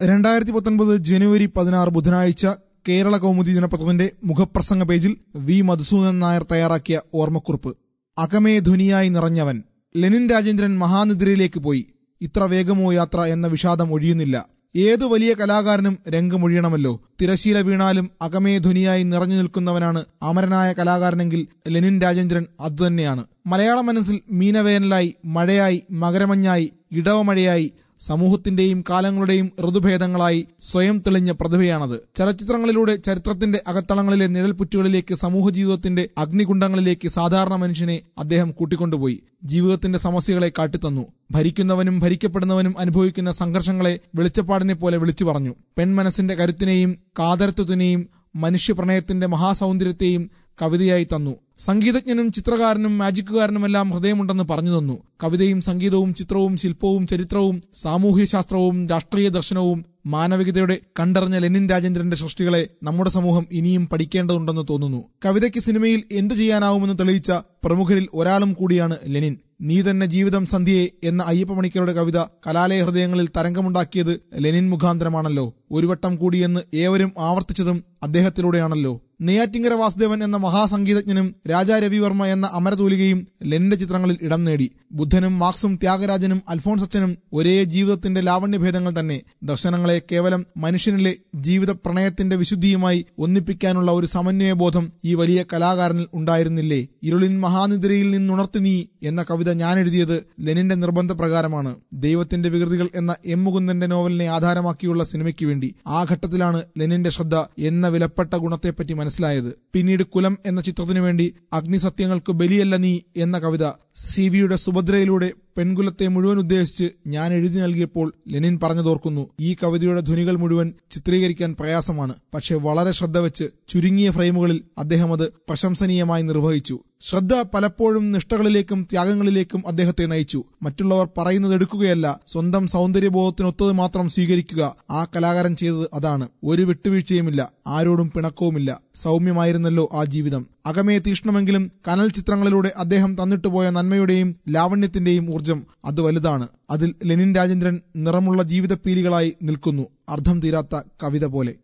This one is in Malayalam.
രണ്ടായിരത്തി പത്തൊൻപത് ജനുവരി പതിനാറ് ബുധനാഴ്ച കേരള കൗമുദി ദിനപത്രത്തിന്റെ മുഖപ്രസംഗ പേജിൽ വി മധുസൂദനൻ നായർ തയ്യാറാക്കിയ ഓർമ്മക്കുറിപ്പ് അകമേ ധ്വനിയായി നിറഞ്ഞവൻ ലെനിൻ രാജേന്ദ്രൻ മഹാനിദ്രയിലേക്ക് പോയി ഇത്ര വേഗമോ യാത്ര എന്ന വിഷാദം ഒഴിയുന്നില്ല ഏതു വലിയ കലാകാരനും രംഗമൊഴിയണമല്ലോ തിരശീല വീണാലും അകമേ ധ്വനിയായി നിറഞ്ഞു നിൽക്കുന്നവനാണ് അമരനായ കലാകാരനെങ്കിൽ ലെനിൻ രാജേന്ദ്രൻ അതുതന്നെയാണ് മലയാള മനസ്സിൽ മീനവേനലായി മഴയായി മകരമഞ്ഞായി ഇടവമഴയായി സമൂഹത്തിന്റെയും കാലങ്ങളുടെയും ഋതുഭേദങ്ങളായി സ്വയം തെളിഞ്ഞ പ്രതിഭയാണത് ചലച്ചിത്രങ്ങളിലൂടെ ചരിത്രത്തിന്റെ അകത്തളങ്ങളിലെ നിഴൽപുറ്റുകളിലേക്ക് സമൂഹ ജീവിതത്തിന്റെ അഗ്നികുണ്ഡങ്ങളിലേക്ക് സാധാരണ മനുഷ്യനെ അദ്ദേഹം കൂട്ടിക്കൊണ്ടുപോയി ജീവിതത്തിന്റെ സമസ്യകളെ കാട്ടിത്തന്നു ഭരിക്കുന്നവനും ഭരിക്കപ്പെടുന്നവനും അനുഭവിക്കുന്ന സംഘർഷങ്ങളെ വെളിച്ചപ്പാടിനെ പോലെ വിളിച്ചു പറഞ്ഞു പെൺമനസ്സിന്റെ കരുത്തിനെയും കാതരത്വത്തിനെയും മനുഷ്യപ്രണയത്തിന്റെ മഹാസൗന്ദര്യത്തെയും കവിതയായി തന്നു സംഗീതജ്ഞനും ചിത്രകാരനും മാജിക്കുകാരനുമെല്ലാം ഹൃദയമുണ്ടെന്ന് പറഞ്ഞു തന്നു കവിതയും സംഗീതവും ചിത്രവും ശില്പവും ചരിത്രവും സാമൂഹ്യശാസ്ത്രവും രാഷ്ട്രീയ ദർശനവും മാനവികതയുടെ കണ്ടറിഞ്ഞ ലെനിൻ രാജേന്ദ്രന്റെ സൃഷ്ടികളെ നമ്മുടെ സമൂഹം ഇനിയും പഠിക്കേണ്ടതുണ്ടെന്ന് തോന്നുന്നു കവിതയ്ക്ക് സിനിമയിൽ എന്തു ചെയ്യാനാവുമെന്ന് തെളിയിച്ച പ്രമുഖരിൽ ഒരാളും കൂടിയാണ് ലെനിൻ നീ തന്നെ ജീവിതം സന്ധ്യയെ എന്ന അയ്യപ്പ മണിക്കരുടെ കവിത കലാലയ ഹൃദയങ്ങളിൽ തരംഗമുണ്ടാക്കിയത് ലെനിൻ മുഖാന്തരമാണല്ലോ ഒരു വട്ടം കൂടിയെന്ന് ഏവരും ആവർത്തിച്ചതും അദ്ദേഹത്തിലൂടെയാണല്ലോ നെയ്യാറ്റിങ്കര വാസുദേവൻ എന്ന മഹാസംഗീതജ്ഞനും രാജാ രവിവർമ്മ എന്ന അമരതൂലികയും ലെനിന്റെ ചിത്രങ്ങളിൽ ഇടം നേടി ബുദ്ധനും മാർക്സും ത്യാഗരാജനും അൽഫോൺസച്ചനും ഒരേ ജീവിതത്തിന്റെ ലാവണ്യഭേദങ്ങൾ തന്നെ ദർശനങ്ങളെ കേവലം മനുഷ്യനിലെ ജീവിത പ്രണയത്തിന്റെ വിശുദ്ധിയുമായി ഒന്നിപ്പിക്കാനുള്ള ഒരു സമന്വയബോധം ഈ വലിയ കലാകാരനിൽ ഉണ്ടായിരുന്നില്ലേ ഇരുളിൻ മഹാനിദ്രയിൽ നിന്നുണർത്തി നീ എന്ന കവിത ഞാൻ എഴുതിയത് ലെനിന്റെ നിർബന്ധപ്രകാരമാണ് ദൈവത്തിന്റെ വികൃതികൾ എന്ന എം മുകുന്ദന്റെ നോവലിനെ ആധാരമാക്കിയുള്ള സിനിമയ്ക്ക് വേണ്ടി ആ ഘട്ടത്തിലാണ് ലെനിന്റെ ശ്രദ്ധ എന്ന വിലപ്പെട്ട ഗുണത്തെപ്പറ്റി മനസ്സിലായത് പിന്നീട് കുലം എന്ന ചിത്രത്തിനു വേണ്ടി അഗ്നിസത്യങ്ങൾക്ക് ബലിയല്ല നീ എന്ന കവിത സി വിയുടെ സുഭദ്രയിലൂടെ പെൺകുലത്തെ മുഴുവൻ ഉദ്ദേശിച്ച് ഞാൻ എഴുതി നൽകിയപ്പോൾ ലെനിൻ പറഞ്ഞതോർക്കുന്നു ഈ കവിതയുടെ ധ്വനികൾ മുഴുവൻ ചിത്രീകരിക്കാൻ പ്രയാസമാണ് പക്ഷെ വളരെ ശ്രദ്ധ വെച്ച് ചുരുങ്ങിയ ഫ്രെയിമുകളിൽ അദ്ദേഹം അത് പ്രശംസനീയമായി നിർവഹിച്ചു ശ്രദ്ധ പലപ്പോഴും നിഷ്ഠകളിലേക്കും ത്യാഗങ്ങളിലേക്കും അദ്ദേഹത്തെ നയിച്ചു മറ്റുള്ളവർ പറയുന്നത് എടുക്കുകയല്ല സ്വന്തം സൗന്ദര്യബോധത്തിനൊത്തത് മാത്രം സ്വീകരിക്കുക ആ കലാകാരൻ ചെയ്തത് അതാണ് ഒരു വിട്ടുവീഴ്ചയുമില്ല ആരോടും പിണക്കവുമില്ല സൗമ്യമായിരുന്നല്ലോ ആ ജീവിതം അകമേ തീഷ്ണമെങ്കിലും കനൽ ചിത്രങ്ങളിലൂടെ അദ്ദേഹം തന്നിട്ടുപോയ നന്മയുടെയും ലാവണ്യത്തിന്റെയും ഊർജം അത് വലുതാണ് അതിൽ ലെനിൻ രാജേന്ദ്രൻ നിറമുള്ള ജീവിതപ്പീലികളായി നിൽക്കുന്നു അർത്ഥം തീരാത്ത കവിത പോലെ